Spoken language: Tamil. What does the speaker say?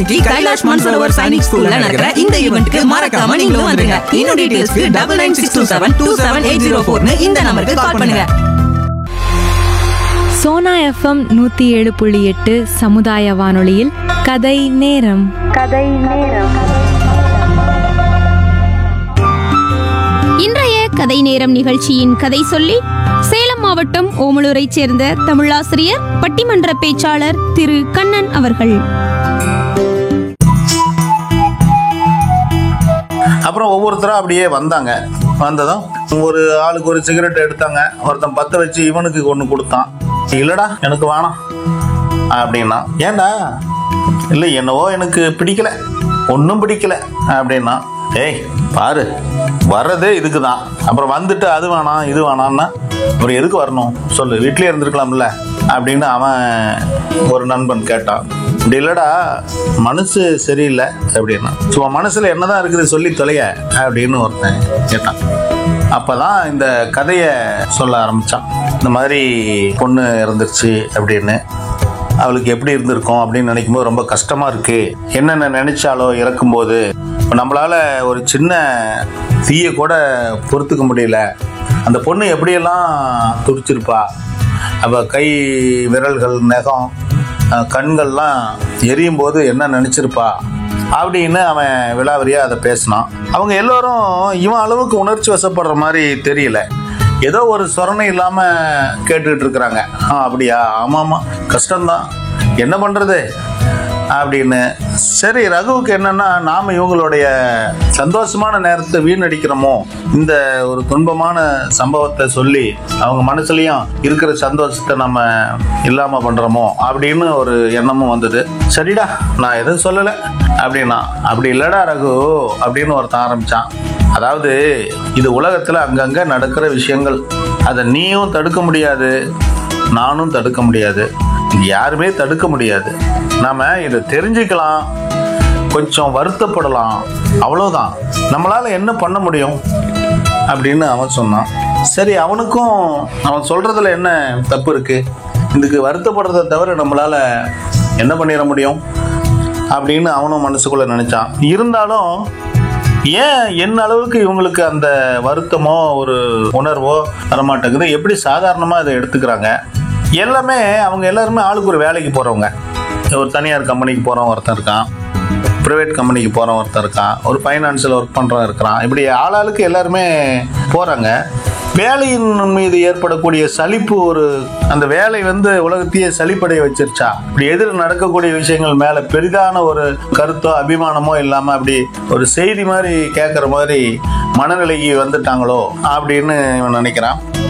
மணிக்கு கைலாஷ் மன்சரோவர் சைனிக் ஸ்கூல்ல நடக்கிற இந்த ஈவெண்ட்க்கு மறக்காம நீங்களும் வந்துருங்க இன்னும் டீடைல்ஸ்க்கு double nine six two seven two seven eight zero ஃபோர்னு இந்த நம்பருக்கு கால் பண்ணுங்க சோனா எஃப்எம் நூத்தி ஏழு புள்ளி எட்டு சமுதாய வானொலியில் கதை நேரம் இன்றைய கதை நேரம் நிகழ்ச்சியின் கதை சொல்லி சேலம் மாவட்டம் ஓமலூரைச் சேர்ந்த தமிழாசிரியர் பட்டிமன்ற பேச்சாளர் திரு கண்ணன் அவர்கள் அப்புறம் ஒவ்வொருத்தரும் அப்படியே வந்தாங்க வந்ததும் ஒரு ஆளுக்கு ஒரு சிகரெட் எடுத்தாங்க ஒருத்தன் பத்த வச்சு இவனுக்கு ஒன்று கொடுத்தான் இல்லடா எனக்கு வேணாம் அப்படின்னா ஏன்டா இல்லை என்னவோ எனக்கு பிடிக்கல ஒன்றும் பிடிக்கல அப்படின்னா ஏய் பாரு வர்றதே இதுக்கு தான் அப்புறம் வந்துட்டு அது வேணாம் இது வேணாம்னா அப்புறம் எதுக்கு வரணும் சொல்லு வீட்லயே இருந்திருக்கலாம்ல அப்படின்னு அவன் ஒரு நண்பன் கேட்டான் இப்படி இல்லடா மனசு சரியில்லை அப்படின்னா சும்மா மனசுல என்னதான் இருக்குது சொல்லி தொலைய அப்படின்னு ஒருத்தன் கேட்டான் அப்பதான் இந்த கதையை சொல்ல ஆரம்பிச்சான் இந்த மாதிரி பொண்ணு இறந்துருச்சு அப்படின்னு அவளுக்கு எப்படி இருந்திருக்கும் அப்படின்னு நினைக்கும் போது ரொம்ப கஷ்டமா இருக்கு என்னென்ன நினைச்சாலோ இறக்கும்போது இப்ப நம்மளால ஒரு சின்ன தீய கூட பொறுத்துக்க முடியல அந்த பொண்ணு எப்படியெல்லாம் துடிச்சிருப்பா அவ கை விரல்கள் நகம் அஹ், கண்கள்லாம் எரியும் போது என்ன நினைச்சிருப்பா அப்படின்னு அவன் விலாவரியா அதை பேசினான் அவங்க எல்லோரும் இவன் அளவுக்கு உணர்ச்சி வசப்படுற மாதிரி தெரியல ஏதோ ஒரு சொரணை இல்லாம கேட்டுக்கிட்டு இருக்கிறாங்க ஆ அப்படியா ஆமா ஆமா கஷ்டம்தான் என்ன பண்றது அப்படின்னு சரி ரகுவுக்கு என்னன்னா நாம இவங்களுடைய சந்தோஷமான நேரத்தை வீணடிக்கிறோமோ இந்த ஒரு துன்பமான சம்பவத்தை சொல்லி அவங்க மனசுலயும் இருக்கிற சந்தோஷத்தை நம்ம இல்லாம பண்றோமோ அப்படின்னு ஒரு எண்ணமும் வந்தது சரிடா நான் எதுவும் சொல்லலை அப்படின்னா அப்படி இல்லடா ரகு அப்படின்னு ஒருத்தன் ஆரம்பிச்சான் அதாவது இது உலகத்துல அங்கங்க நடக்கிற விஷயங்கள் அதை நீயும் தடுக்க முடியாது நானும் தடுக்க முடியாது இது யாருமே தடுக்க முடியாது நாம இதை தெரிஞ்சுக்கலாம் கொஞ்சம் வருத்தப்படலாம் அவ்வளவுதான் நம்மளால என்ன பண்ண முடியும் அப்படின்னு அவன் சொன்னான் சரி அவனுக்கும் அவன் சொல்றதுல என்ன தப்பு இருக்கு இதுக்கு வருத்தப்படுறதை தவிர நம்மளால என்ன பண்ணிட முடியும் அப்படின்னு அவனும் மனசுக்குள்ள நினைச்சான் இருந்தாலும் ஏன் என்ன அளவுக்கு இவங்களுக்கு அந்த வருத்தமோ ஒரு உணர்வோ வரமாட்டேங்குது எப்படி சாதாரணமா இதை எடுத்துக்கிறாங்க எல்லாமே அவங்க எல்லாருமே ஆளுக்கு ஒரு வேலைக்கு போறவங்க ஒரு தனியார் கம்பெனிக்கு போறவன் ஒருத்தன் இருக்கான் ப்ரைவேட் கம்பெனிக்கு போறவன் ஒருத்தன் இருக்கான் ஒரு ஃபைனான்சியல் ஒர்க் பண்றவன் இருக்கிறான் இப்படி ஆளாளுக்கு எல்லாருமே போறாங்க வேலையின் மீது ஏற்படக்கூடிய சலிப்பு ஒரு அந்த வேலை வந்து உலகத்தையே சலிப்படைய வச்சிருச்சா இப்படி எதிர் நடக்கக்கூடிய விஷயங்கள் மேல பெரிதான ஒரு கருத்தோ அபிமானமோ இல்லாம அப்படி ஒரு செய்தி மாதிரி கேட்குற மாதிரி மனநிலைக்கு வந்துட்டாங்களோ அப்படின்னு இவன் நினைக்கிறான்